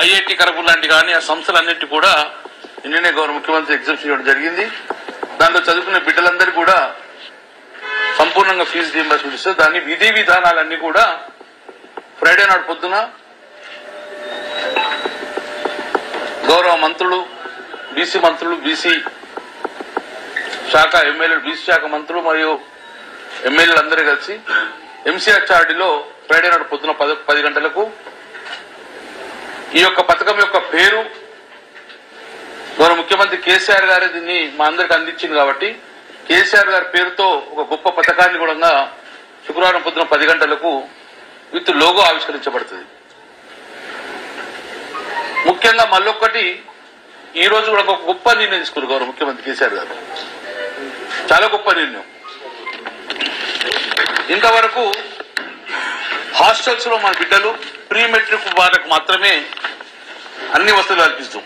IIT కరపూర్ లాంటి కానీ ఆ సంస్థలన్నిటి కూడా నిన్ననే గౌరవ ముఖ్యమంత్రి ఎగ్జామ్షన్ ఇవ్వడం జరిగింది దాంట్లో చదువుకునే బిడ్డలందరూ కూడా సంపూర్ణంగా ఫీజు రీంబర్స్మెంట్ ఇస్తారు దాన్ని విధి విధానాలన్నీ కూడా ఫ్రైడే నాడు పొద్దున గౌరవ మంత్రులు బీసీ మంత్రులు బీసీ శాఖ ఎమ్మెల్యేలు బీసీ శాఖ మంత్రులు మరియు ఎమ్మెల్యేలు అందరూ కలిసి ఎంసీహెచ్ఆర్డీలో ఫ్రైడే నాడు పొద్దున పది పది గంటలకు ఈ యొక్క పథకం యొక్క పేరు గౌరవ ముఖ్యమంత్రి కేసీఆర్ గారు దీన్ని మా అందరికి అందించింది కాబట్టి కేసీఆర్ గారి పేరుతో ఒక గొప్ప పథకాన్ని కూడా శుక్రవారం పొద్దున పది గంటలకు విత్ లోగో ఆవిష్కరించబడుతుంది ముఖ్యంగా మళ్ళొక్కటి ఈ రోజు కూడా ఒక గొప్ప నిర్ణయం తీసుకున్నారు గౌరవ ముఖ్యమంత్రి కేసీఆర్ గారు చాలా గొప్ప నిర్ణయం ఇంతవరకు హాస్టల్స్ లో మన బిడ్డలు ప్రీ మెట్రిక్ వాళ్ళకు మాత్రమే అన్ని వసతులు కల్పిస్తాం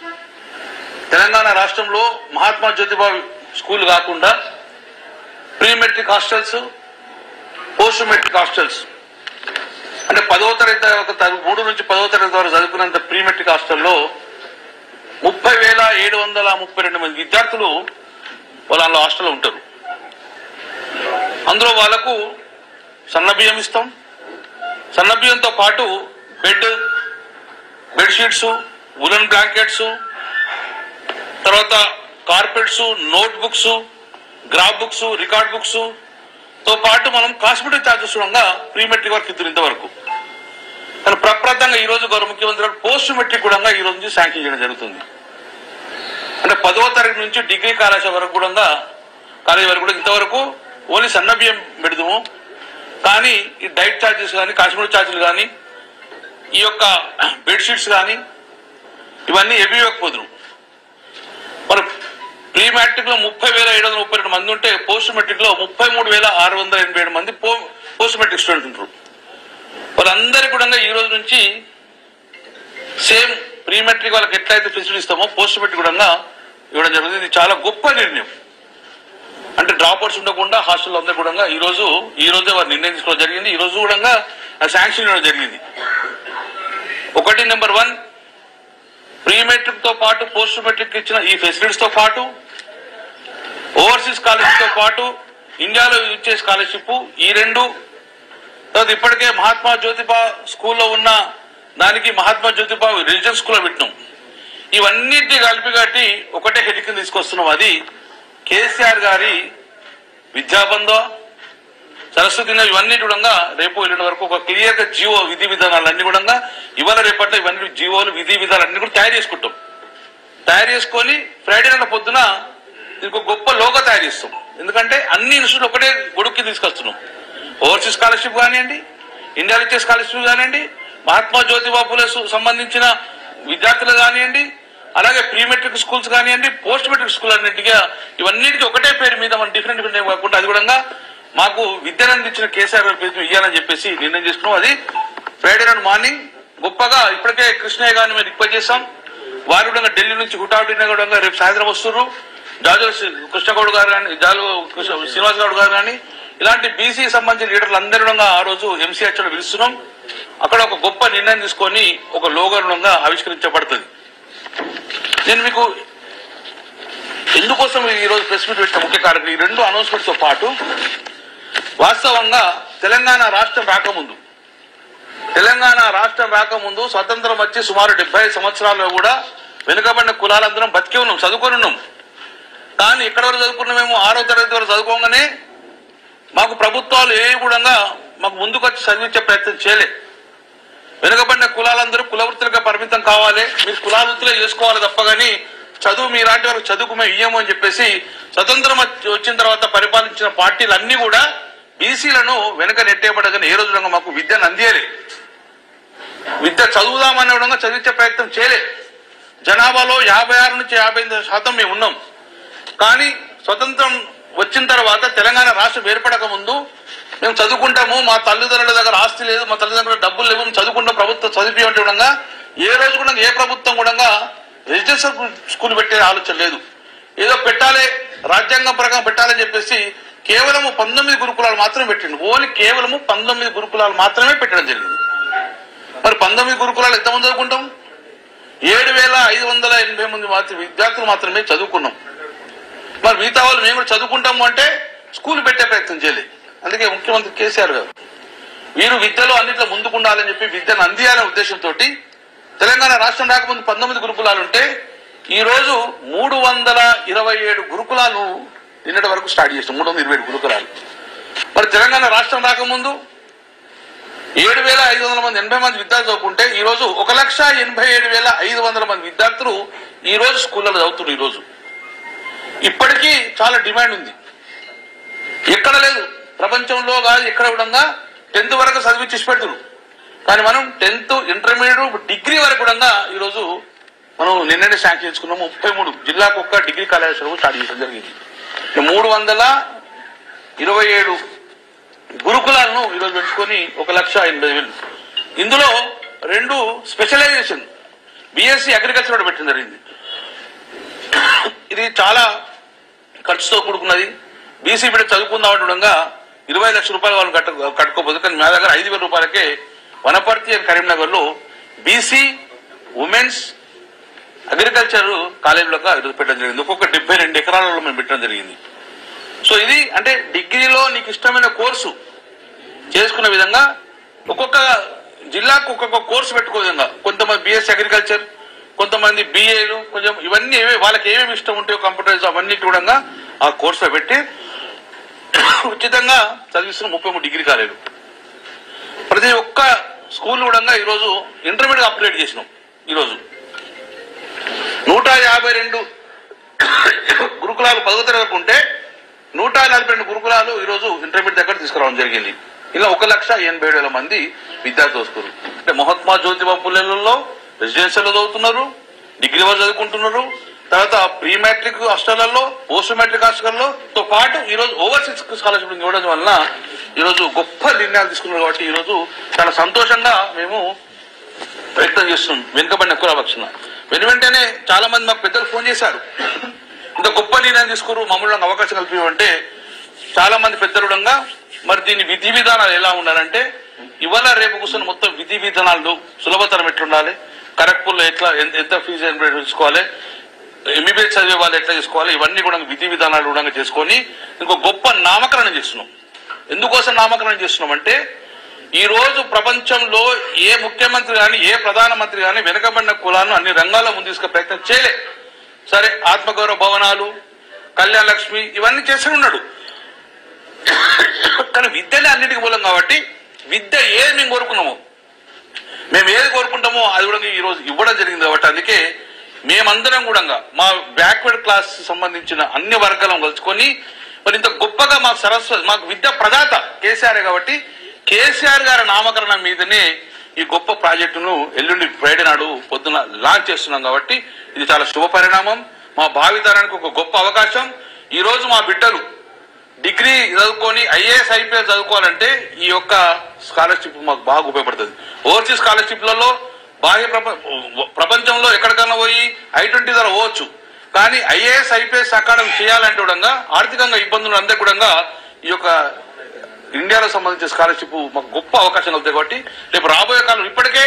తెలంగాణ రాష్ట్రంలో మహాత్మా జ్యోతిబా స్కూల్ కాకుండా pre matric hostels post matric hostels అంటే పదవ తరగతి ఒక తర- మూడు నుంచి పదవ తరగతి వరకు చదువుకున్నంత ప్రీ మెట్రిక్ హాస్టల్లో ముప్పై వేల ఏడు వందల ముప్పై రెండు మంది విద్యార్థులు వాళ్ళ అందులో హాస్టల్లో ఉంటారు అందులో వాళ్ళకు సన్న బియ్యం ఇస్తాం సన్న బియ్యంతో పాటు బెడ్ బెడ్షీట్స్ ఉలన్ బ్లాంకెట్స్ తర్వాత carpets notebooks graph books record books తో పాటు మనం కాస్మెటిక్ ఛార్జెస్ ఉండగా ప్రీ మెట్రిక్ వరకు ఇద్దరు ఇంతవరకు కానీ ప్రప్రదంగా ఈ రోజు గౌరవ ముఖ్యమంత్రి గారు పోస్ట్ మెట్రిక్ కూడా ఈ రోజు నుంచి శాంక్షన్ చేయడం జరుగుతుంది అంటే పదవ తరగతి నుంచి డిగ్రీ కళాశాల వరకు కూడా కాలేజీ వరకు కూడా ఇంతవరకు ఓన్లీ సన్న బియ్యం పెడదాము కానీ ఈ డైట్ ఛార్జెస్ కానీ కాశ్మీర్ ఛార్జీలు కానీ ఈ యొక్క బెడ్షీట్స్ కానీ ఇవన్నీ ఏవి ఇవ్వకపోదురు మరి ప్రీ మ్యాట్రిక్ లో ముప్పై వేల ఏడు వందల ముప్పై రెండు మంది ఉంటే పోస్ట్ మెట్రిక్ లో ముప్పై మూడు వేల ఆరు వందల ఎనభై ఏడు మంది పో- పోస్ట్ మెట్రిక్ స్టూడెంట్ ఉంటారు వాళ్ళందరికీ కూడా ఈ రోజు నుంచి సేమ్ ప్రీ మెట్రిక్ వాళ్ళకి ఎట్లయితే ఫెసిలిటీ ఇస్తామో పోస్ట్ మెట్రిక్ కూడా ఇవ్వడం జరుగుతుంది ఇది చాలా గొప్ప నిర్ణయం అంటే డ్రాప్ అవుట్స్ ఉండకుండా హాస్టల్ అందరూ కూడా ఈ రోజు ఈ రోజే వారు నిర్ణయం తీసుకోవడం జరిగింది ఈ రోజు కూడా శాంక్షన్ ఇవ్వడం జరిగింది ఒకటి నెంబర్ వన్ ప్రీ మెట్రిక్ తో పాటు పోస్ట్ మెట్రిక్ ఇచ్చిన ఈ ఫెసిలిటీస్ తో పాటు ఓవర్సీస్ స్కాలర్షిప్ తో పాటు ఇండియాలో ఇచ్చే స్కాలర్షిప్ ఈ రెండు తర్వాత ఇప్పటికే మహాత్మా జ్యోతిబా స్కూల్లో ఉన్న దానికి మహాత్మా జ్యోతిబా రిలీజియన్ స్కూల్లో పెట్టినాం ఇవన్నిటిని కలిపి కట్టి ఒకటే హెడ్ కింద తీసుకొస్తున్నాం అది కేసీఆర్ గారి విద్యాబంధం సరస్వతి నది ఇవన్నీ కూడా రేపు ఎల్లుండి వరకు ఒక క్లియర్ గా జీవో విధి విధానాలన్నీ కూడా ఇవాళ రేపట్లో ఇవన్నీ జీవోలు విధి విధానాలన్నీ కూడా తయారు చేసుకుంటాం తయారు చేసుకొని ఫ్రైడే నాడు పొద్దున దీనికి ఒక గొప్ప లోగో తయారు చేస్తాం ఎందుకంటే అన్ని ఇన్స్టిట్యూట్ ఒకటే గొడుక్కి తీసుకొస్తున్నాం ఓవర్సీస్ స్కాలర్షిప్ కానివ్వండి ఇండియాలో ఇచ్చే స్కాలర్షిప్ కానివ్వండి మహాత్మా జ్యోతిబా ఫులే సు- సంబంధించిన విద్యార్థులు కానివ్వండి అలాగే ప్రీ మెట్రిక్ స్కూల్స్ కానివ్వండి పోస్ట్ మెట్రిక్ స్కూల్ అన్నింటిగా ఇవన్నిటికీ ఒకటే పేరు మీద మనం డిఫరెంట్ డిఫరెంట్ కాకుండా అది కూడా మాకు విద్యను అందించిన కేసీఆర్ గారి పేరు మీద ఇవ్వాలని చెప్పేసి నిర్ణయం చేసుకున్నాం అది ఫ్రైడే నాడు మార్నింగ్ గొప్పగా ఇప్పటికే కృష్ణయ్య గారిని మేము రిక్వెస్ట్ చేస్తాం వారు కూడా ఢిల్లీ నుంచి హుటాహుటిన కూడా రేపు సాయంత్రం వస్తున్నారు జాజు కృష్ణగౌడ్ గారు కానీ జాలు కృష్ణ- శ్రీనివాస్ గౌడ్ గారు కానీ ఇలాంటి బీసీ సంబంధించిన లీడర్లు అందరూ కూడా ఆ రోజు ఎంసీహెచ్ లో పిలుస్తున్నాం అక్కడ ఒక గొప్ప నిర్ణయం తీసుకొని ఒక లోగరుణంగా ఆవిష్కరించబడుతుంది నేను మీకు ఎందుకోసం ఈ రోజు ప్రెస్ మీట్ పెట్టిన ముఖ్య కారణం ఈ రెండు అనౌన్స్మెంట్ తో పాటు వాస్తవంగా తెలంగాణ రాష్ట్రం రాకముందు తెలంగాణ రాష్ట్రం రాకముందు స్వతంత్రం వచ్చి సుమారు డెబ్బై సంవత్సరాల్లో కూడా వెనుకబడిన కులాలందరం బతికే ఉన్నాం చదువుకొని ఉన్నాం కానీ ఇక్కడ వరకు చదువుకున్నామేమో ఆరో తరగతి వరకు చదువుకోగానే మాకు ప్రభుత్వాలు ఏ కూడా మాకు ముందుకొచ్చి చదివించే ప్రయత్నం చేయలే వెనుకబడిన కులాలందరూ కుల వృత్తులుగా పరిమితం కావాలి మీరు కులా వృత్తులే చేసుకోవాలి తప్ప కానీ చదువు మీలాంటి వరకు చదువుకు మేము ఇయ్యము అని చెప్పేసి స్వతంత్రం వచ్చి- వచ్చిన తర్వాత పరిపాలించిన పార్టీలు అన్ని కూడా బీసీలను వెనక నెట్టేయబడగానే ఏ రోజు మాకు విద్యను అందియలే విద్య చదువుదామనే విధంగా చదివించే ప్రయత్నం చేయలే జనాభాలో యాభై ఆరు నుంచి యాభై ఎనిమిది శాతం మేము ఉన్నాం కానీ స్వతంత్రం వచ్చిన తర్వాత తెలంగాణ రాష్ట్రం ఏర్పడక ముందు మేము చదువుకుంటాము మా తల్లిదండ్రుల దగ్గర ఆస్తి లేదు మా తల్లిదండ్రుల డబ్బులు లేవు మేము చదువుకుంటాం ప్రభుత్వం చదివించే విధంగా ఏ రోజు కూడా ఏ ప్రభుత్వం కూడా రెసిడెన్షియల్ స్కూల్ పెట్టే ఆలోచన లేదు ఏదో పెట్టాలి రాజ్యాంగం ప్రకారం పెట్టాలని చెప్పేసి కేవలము పంతొమ్మిది గురుకులాలు మాత్రమే పెట్టిండు ఓన్లీ కేవలము పంతొమ్మిది గురుకులాలు మాత్రమే పెట్టడం జరిగింది మరి పంతొమ్మిది గురుకులాలు ఎంతమంది చదువుకుంటాం ఏడు వేల ఐదు వందల ఎనభై మంది మాత్రం విద్యార్థులు మాత్రమే చదువుకున్నాం మరి మిగతా వాళ్ళు మేము కూడా చదువుకుంటాము అంటే స్కూల్ పెట్టే ప్రయత్నం చేయలేదు అందుకే ముఖ్యమంత్రి కేసీఆర్ గారు వీరు విద్యలో అన్నింటిలో ముందుకుండాలని చెప్పి విద్యను అందియాలనే ఉద్దేశంతో తెలంగాణ రాష్ట్రం రాకముందు పంతొమ్మిది గురుకులాలు ఉంటే ఈ రోజు మూడు వందల ఇరవై ఏడు గురుకులాలు నిన్నటి వరకు స్టార్ట్ చేసాం మూడు వందల ఇరవై ఏడు గురుకులాలు మరి తెలంగాణ రాష్ట్రం రాకముందు ఏడు వేల ఐదు వందల మంది ఎనభై మంది విద్యార్థులు చదువుకుంటే ఈ రోజు ఒక లక్ష ఎనభై ఏడు వేల ఐదు వందల మంది విద్యార్థులు ఈ రోజు స్కూళ్ళలో చదువుతున్నారు ఈ రోజు ఇప్పటికీ చాలా డిమాండ్ ఉంది ఎక్కడ లేదు ప్రపంచంలో కాదు ఎక్కడ కూడా టెన్త్ వరకు చదివించి పెడుతున్నారు కానీ మనం టెన్త్ ఇంటర్మీడియట్ డిగ్రీ వరకు కూడా ఈరోజు మనం నిన్ననే శాంక్షన్ చేసుకున్నాం ముప్పై మూడు జిల్లాకు ఒక్క డిగ్రీ కళాశాలకు స్టార్ట్ చేయడం జరిగింది ఇక మూడు వందల ఇరవై ఏడు గురుకులాలను ఈరోజు పెంచుకొని ఒక లక్ష ఎనభై వేలు ఇందులో రెండు స్పెషలైజేషన్ బిఎస్సి అగ్రికల్చర్ కూడా పెట్టడం జరిగింది ఇది చాలా ఖర్చుతో కూడుకున్నది బీసీ బిడ్డ చదువుకుందాం ఉండగా ఇరవై లక్షల రూపాయలు వాళ్ళు కట్ట కట్టుకోపోదు కానీ మా దగ్గర ఐదు వేల రూపాయలకే వనపర్తి అండ్ కరీంనగర్ లో బీసీ ఉమెన్స్ అగ్రికల్చర్ కాలేజీలో ఈరోజు పెట్టడం జరిగింది ఒక్కొక్క డెబ్బై రెండు ఎకరాలలో మేము పెట్టడం జరిగింది సో ఇది అంటే డిగ్రీలో నీకు ఇష్టమైన కోర్సు చేసుకునే విధంగా ఒక్కొక్క జిల్లాకు ఒక్కొక్క కోర్సు పెట్టుకో విధంగా కొంతమంది బిఎస్సీ అగ్రికల్చర్ కొంతమంది బిఏలు కొంచెం ఇవన్నీ ఏవే వాళ్ళకి ఏమేమి ఇష్టం ఉంటాయో కంప్యూటర్స్ అవన్నీ కూడా ఆ కోర్సులో పెట్టి ఉచితంగా చదివిస్తున్న ముప్పై మూడు డిగ్రీ కాలేజీలు ప్రతి ఒక్క స్కూల్ కూడా ఈరోజు ఇంటర్మీడియట్ అప్గ్రేడ్ చేసినాం ఈరోజు నూట యాభై రెండు గురుకులాలు పదవ తరగతి వరకు ఉంటే నూట నలభై రెండు గురుకులాలు ఈరోజు ఇంటర్మీడియట్ దగ్గర తీసుకురావడం జరిగింది ఇలా ఒక లక్ష ఎనభై ఏడు వేల మంది విద్యార్థులు వస్తారు అంటే మహాత్మా జ్యోతిబా పుల్లెలలో రెసిడెన్షియల్లో చదువుతున్నారు డిగ్రీ వాళ్ళు చదువుకుంటున్నారు తర్వాత ప్రీ మ్యాట్రిక్ హాస్టళ్లలో పోస్ట్ మ్యాట్రిక్ హాస్టల్లో తో పాటు ఈ రోజు ఓవర్సీస్ స్కాలర్షిప్ ఇవ్వడం వలన ఈ రోజు గొప్ప నిర్ణయాలు తీసుకున్నారు కాబట్టి ఈ రోజు చాలా సంతోషంగా మేము వ్యక్తం చేస్తున్నాం వెనుకబడిన కుల పక్షాన వెను వెంటనే చాలా మంది మాకు పెద్దలు ఫోన్ చేశారు ఇంత గొప్ప నిర్ణయం తీసుకున్నారు మమ్మల్ని నాకు అవకాశం కల్పించమంటే చాలా మంది పెద్దలుడంగా మరి దీని విధి విధానాలు ఎలా ఉండాలంటే ఇవాళ రేపు కూర్చొని మొత్తం విధి విధానాలు సులభతరం ఎట్లుండాలి కరెక్ట్ఫుల్ ఎట్లా ఎంత ఎంత ఫీజు ఎంత తీసుకోవాలి ఎంబీబీఎస్ చదివే వాళ్ళు ఎట్లా చేసుకోవాలి ఇవన్నీ కూడా విధి విధానాలు కూడా చేసుకొని ఇంకో గొప్ప నామకరణం చేస్తున్నాం ఎందుకోసం నామకరణం చేస్తున్నాం అంటే ఈ రోజు ప్రపంచంలో ఏ ముఖ్యమంత్రి కానీ ఏ ప్రధానమంత్రి కానీ వెనుకబడిన కులాలను అన్ని రంగాల్లో ముందు తీసుకు ప్రయత్నం చేయలే సరే ఆత్మగౌరవ భవనాలు కళ్యాణ లక్ష్మి ఇవన్నీ చేసి ఉన్నాడు కానీ విద్యనే అన్నిటికీ మూలం కాబట్టి విద్య ఏది మేము కోరుకున్నాము మేము ఏది కోరుకుంటామో అది కూడా ఈ రోజు ఇవ్వడం జరిగింది కాబట్టి అందుకే మేమందరం కూడా మా బ్యాక్వర్డ్ క్లాస్ సంబంధించిన అన్ని వర్గాలను కలుసుకొని మరి ఇంత గొప్పగా మాకు సరస్వతి మాకు విద్య ప్రదాత కేసీఆర్ కాబట్టి కేసీఆర్ గారి నామకరణం మీదనే ఈ గొప్ప ప్రాజెక్టును ఎల్లుండి ఫ్రైడే నాడు పొద్దున లాంచ్ చేస్తున్నాం కాబట్టి ఇది చాలా శుభ పరిణామం మా భావితరానికి ఒక గొప్ప అవకాశం ఈ రోజు మా బిడ్డలు డిగ్రీ చదువుకొని ఐఏఎస్ ఐపీఎస్ చదువుకోవాలంటే ఈ యొక్క స్కాలర్షిప్ మాకు బాగా ఉపయోగపడుతుంది ఓవర్సీస్ స్కాలర్షిప్లలో బాహ్య ప్రప ప్రపంచంలో ఎక్కడికైనా పోయి ఐ ట్వంటీ ధర పోవచ్చు కానీ ఐఏఎస్ ఐపీఎస్ అకాడమీ చేయాలంటే కూడా ఆర్థికంగా ఇబ్బందులు అందరికీ కూడా ఈ యొక్క ఇండియాలో సంబంధించిన స్కాలర్షిప్ మాకు గొప్ప అవకాశం కలుగుతాయి కాబట్టి రేపు రాబోయే కాలం ఇప్పటికే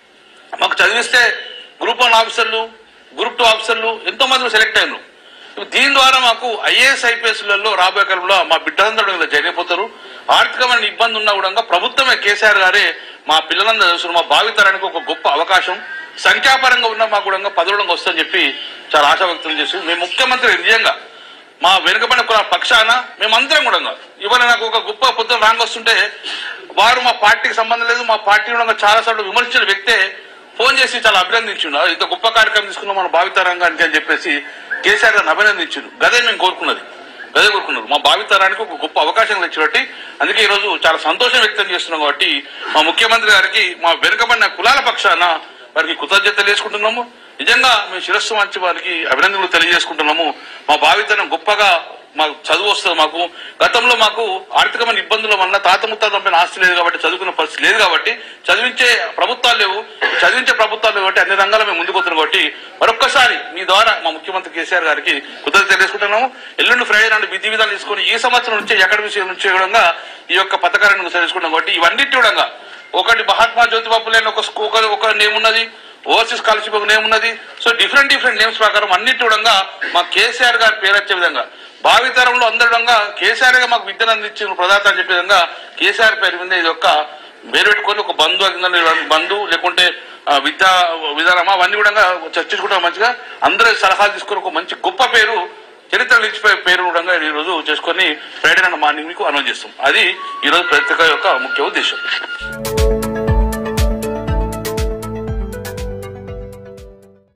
మాకు చదివిస్తే గ్రూప్ వన్ ఆఫీసర్లు గ్రూప్ టూ ఆఫీసర్లు ఎంతో మంది సెలెక్ట్ అయ్యారు దీని ద్వారా మాకు ఐఏఎస్ ఐపీఎస్ లలో రాబోయే కాలంలో మా బిడ్డలందరూ ఇలా జాయిన్ అయిపోతారు ఆర్థికమైన ఇబ్బంది ఉన్నా కూడా ప్రభుత్వమే కేసీఆర్ గారే మా పిల్లలందరూ తెలుసు మా భావితరానికి ఒక గొప్ప అవకాశం సంఖ్యాపరంగా ఉన్న మాకు కూడా పదవడం వస్తుందని చెప్పి చాలా ఆశా వ్యక్తం చేసి మేము ముఖ్యమంత్రి నిజంగా మా వెనుకబడిన కుల పక్షాన మేమందరం కూడా ఇవాళ నాకు ఒక గొప్ప పొద్దున రాంగ్ వస్తుంటే వారు మా పార్టీకి సంబంధం లేదు మా పార్టీ కూడా చాలా సార్లు విమర్శించిన వ్యక్తే ఫోన్ చేసి చాలా అభినందించిండు ఇంత గొప్ప కార్యక్రమం తీసుకున్నాం మన భావితరంగానికి అని చెప్పేసి కేసీఆర్ గారిని అభినందించిండు గదే మేము కోరుకున్నది గదే కోరుకున్నారు మా భావితరానికి ఒక గొప్ప అవకాశం ఇచ్చినట్టు అందుకే ఈ రోజు చాలా సంతోషం వ్యక్తం చేస్తున్నాం కాబట్టి మా ముఖ్యమంత్రి గారికి మా వెనుకబడిన కులాల పక్షాన వారికి కృతజ్ఞతలు చేసుకుంటున్నాము నిజంగా మేము శిరస్సు మంచి వారికి అభినందనలు తెలియజేసుకుంటున్నాము మా భావితరం గొప్పగా మాకు చదువు వస్తుంది మాకు గతంలో మాకు ఆర్థికమైన ఇబ్బందుల వల్ల తాత ముత్తాత పైన ఆస్తి లేదు కాబట్టి చదువుకునే పరిస్థితి లేదు కాబట్టి చదివించే ప్రభుత్వాలు లేవు చదివించే ప్రభుత్వాలు లేవు కాబట్టి అన్ని రంగాల్లో మేము ముందుకు వస్తున్నాం కాబట్టి మరొక్కసారి మీ ద్వారా మా ముఖ్యమంత్రి కేసీఆర్ గారికి కృతజ్ఞత తెలియజేసుకుంటున్నాము ఎల్లుండి ఫ్రైడే నాడు విధి విధాలు తీసుకొని ఈ సంవత్సరం నుంచి అకాడమిక్ నుంచి కూడా ఈ యొక్క పథకాలను తెలుసుకుంటాం కాబట్టి ఇవన్నిటి కూడా ఒకటి మహాత్మా జ్యోతిబా ఫులే అని ఒక స్కూ- ఒక ఒక నేమ్ ఉన్నది ఓవర్సీస్ స్కాలర్షిప్ ఒక నేమ్ ఉన్నది సో డిఫరెంట్ డిఫరెంట్ నేమ్స్ ప్రకారం అన్నిటి కూడా మా కేసీఆర్ గారి పేరు వచ్చే విధంగా భావితరంలో అందరిగా కేసీఆర్ గా మాకు విద్యను అందించిన ప్రదాత అని చెప్పే విధంగా కేసీఆర్ పేరు మీద ఇది ఒక పేరు పెట్టుకొని ఒక బంధు కింద బంధు లేకుంటే ఆ, విద్యా విధానమా అవన్నీ కూడా చర్చించుకుంటాం మంచిగా అందరూ సలహాలు తీసుకొని ఒక మంచి గొప్ప పేరు చరిత్ర నిలిచిపోయే పేరు కూడా ఈ రోజు చేసుకొని ఫ్రైడే నాడు మార్నింగ్ మీకు అనౌన్స్ చేస్తాం అది ఈ రోజు పత్రిక యొక్క ముఖ్య ఉద్దేశం